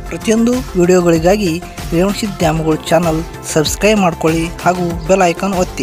ಪ್ರತಿಯೊಂದು ವಿಡಿಯೋಗಳಿಗಾಗಿ Revanasiddha ದ್ಯಾಮಗಳು channel subscribe ಮಾಡ್ಕೊಳ್ಳಿ ಹಾಗೂ ಬೆಲ್ ಐಕಾನ್ ಒತ್ತಿ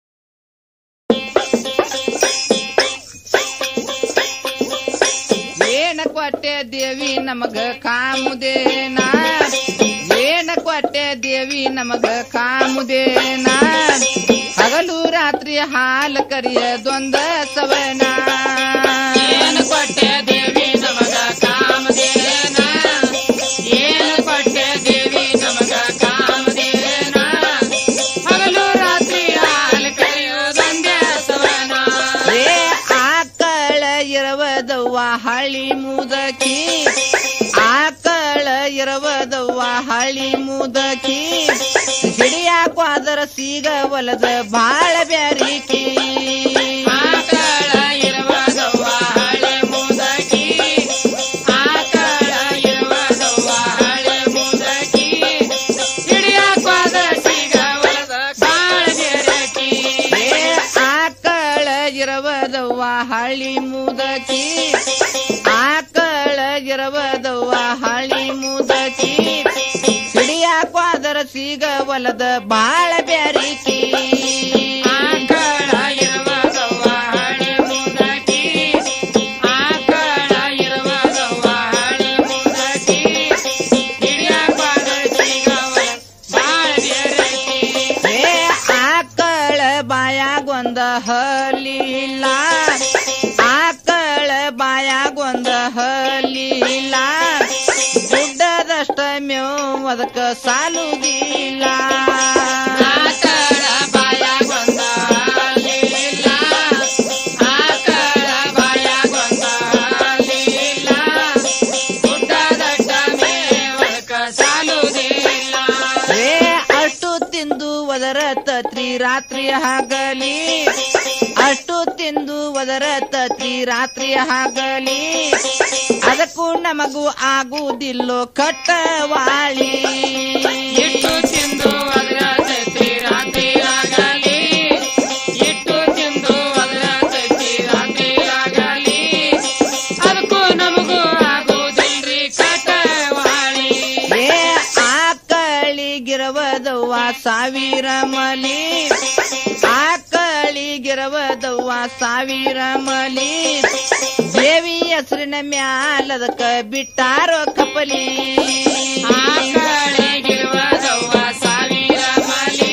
ಏನ ಕೊಟ್ಟೆ ದೇವಿ ನಮಗ ಕಾಮುದೇನ ಏನ ಕೊಟ್ಟೆ ದೇವಿ ನಮಗ ಕಾಮುದೇನ ಹಗಲು ರಾತ್ರಿ ಹಾಲ ಕರಿಯದೊಂದ ಸವನ ಏನ ಕೊಟ್ಟೆ ದೇವಿ ನಮಗ ಕಾಮದೇನ ಏನ ಕೊಟ್ಟೆ ದೇವಿ ನಮಗ ಕಾಮದೇನ ಹಗಲು ರಾತ್ರಿ ಹಾಲ ಕರಿಯೋದೊಂದೇ ಸವನ ಏ ಆಕಳ ಇರವದವ್ವ ಹಳಿ ಮುದಕಿ ಆಕಳ ಇರವದವ್ವ ಹಳಿ ಮುದಕಿ ಹಿಡಿಯಾಕ್ವಾದರ ಸೀಗ ಒಲದ ಬಾಳ ಬ್ಯಾರಿಕಿ ಆಕಳ ಇರವದವ್ವ ಹಳಿ ಮುದಕಿ ಆಕಳ ಇರವದವ್ವ ಹಳಿ ಮುದಕಿ ಹಿಡಿಯಾಕ್ವಾದರ ಸೀಗ ಒಲದ ಬಾಳ ಬ್ಯಾರಿಕಿ ಏ ಆಕಳ ಇರವದವ್ವ ಹಳಿ ಮುದಕಿ ಆಕಳ ಇರವದವ್ವ ಹಳಿ ಮುದಕಿ ಹಿಡಿಯಾಕ್ವಾದರ ಸೀಗ ಒಲದ ಬಾಳ ಬ್ಯಾರಿಕಿ ಆಕಳ ಇರವದವ್ವ ಹಳಿ ಮುದಕಿ ಆಕಳ ಇರವದವ್ವ ಹಳಿ ಮುದಕಿ ಹಿಡಿಯಾಕ್ವಾದರ ಸೀಗ ಒಲದ ಬಾಳ ಬ್ಯಾರಿಕಿ ಏ ಆಕಳ ಬಾಯಾಗೊಂದ ಹಲಿಲ್ಲ ಆಕಳ ಬಾಯಾಗೊಂದ ಹಲಿಲ್ಲ ಗುಡ್ಡದಷ್ಟ ಮೇವ್ ಅದಕ್ಕ ಸಾಲುದಿಲ್ಲ ಆಕಳ ಬಾಯಾಗೊಂದ ಹಲಿಲ್ಲ ಆಕಳ ಬಾಯಾಗೊಂದ ಹಲಿಲ್ಲ ಗುಡ್ಡದಷ್ಟ ಮೇವ್ ಅದಕ್ಕ ಸಾಲುದಿಲ್ಲ ಏ ಅಷ್ಟು ತಿಂದು ಒದರ ತತ್ರಿ ರಾತ್ರಿ ಹಗಲಿ ಅಷ್ಟು ತಿಂದು ಒದರ ತತ್ರಿ ರಾತ್ರಿ ಹಗಲಿ ಅದಕ್ಕೂ ನಮಗೂ ಆಗುವುದಿಲ್ಲೋ ಕಟ್ಟವಾಳಿ ಇಟ್ಟು ತಿಂದು ಅದರ ತತ್ರಿ ರಾತ್ರಿ ಆಗಲಿ ಇಟ್ಟು ತಿಂದು ಅದರ ತತ್ರಿ ರಾತ್ರಿ ಆಗಲಿ ಅದಕ್ಕೂ ನಮಗೂ ಆಗುವುದಿಲ್ರಿ ಕಟ್ಟವಾಳಿ ಏ ಆಕಳಿಗಿರವದವ್ವ ಸಾವಿರ ಮಲಿ ಆಕಳಿಗಿರವದವ್ವ ಸಾವಿರ ಮಲಿ ದೇವಿ ಹೆಸರಿನ ಮ್ಯಾಲದಕ್ಕ ಬಿಟ್ಟಾರೋ ಕಪಲಿ ಆಕಳಿಗಿರವದವ್ವ ಸಾವಿರ ಮಲಿ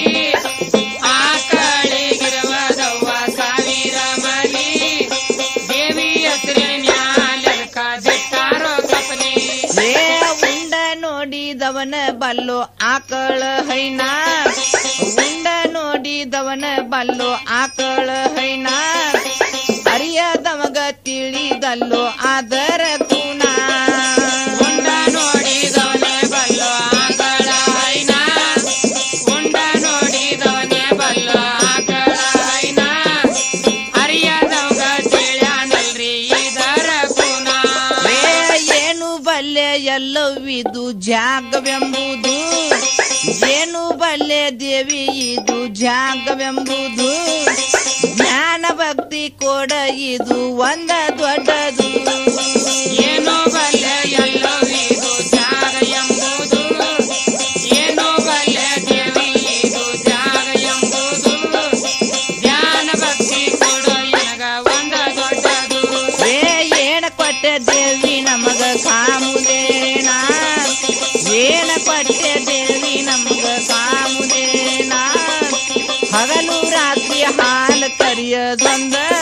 ಆಕಳಿಗಿರವದವ್ವ ಸಾವಿರ ಮಲಿ ದೇವಿ ಹೆಸರಿನ ಮ್ಯಾಲದಕ್ಕ ಬಿಟ್ಟಾರೋ ಕಪಲಿ ಏ ಉಂಡ ನೋಡಿದವನ ಬಲ್ಲೋ ಆಕಳ ಹೈನ ಉಂಡ ನೋಡಿದವನ ಬಲ್ಲೋ ಆಕಳ ಹೈನ ಅರಿಯದವಗ ತಿಳಿದಲ್ಲೋ ಅದರ ಗುಣ ಉಂಡ ನೋಡಿದವನೇ ಬಲ್ಲೋ ಆಕಳ ಹೈನ ಉಂಡ ನೋಡಿದವನೇ ಬಲ್ಲೋ ಆಕಳ ಹೈನ ಅರಿಯದವಗ ತಿಳಿಯಾನಲ್ರಿ ಇದರ ಗುಣ ಏನು ಬಲ್ಲೆ ಎಲ್ಲವಿದು ಜಾಗವೆಂಬುದು ಏನು ಬಲ್ಲೆ ದೇವಿ ಇದು ಜಾಗವೆಂಬುದು ಜ್ಞಾನ ಭಕ್ತಿ ಕೊಡ ಇದು ಒಂದ ದೊಡ್ಡದು ಏನು ಬಲ್ಲೆ ಎಲ್ಲವಿದು ಜಾಗ ಎಂಬುದು ಏನು ಬಲ್ಲೆ ದೇವಿ ಇದು ಜಾಗ ಎಂಬುದು ಜ್ಞಾನ ಭಕ್ತಿ ಕೊಡ ಎನಗ ಒಂದ ದೊಡ್ಡದು ಏ ಏನ ಕೊಟ್ಟೆ ದೇವಿ ನಮಗ ಕಾಮುದೇನ ಏನ ಕೊಟ್ಟೆ ದೇವಿ ನಮಗ ಕಾಮುದೇನ ಹಗಲು ರಾತ್ರಿ ಹಾಲು ಕರಿಯದೊಂದ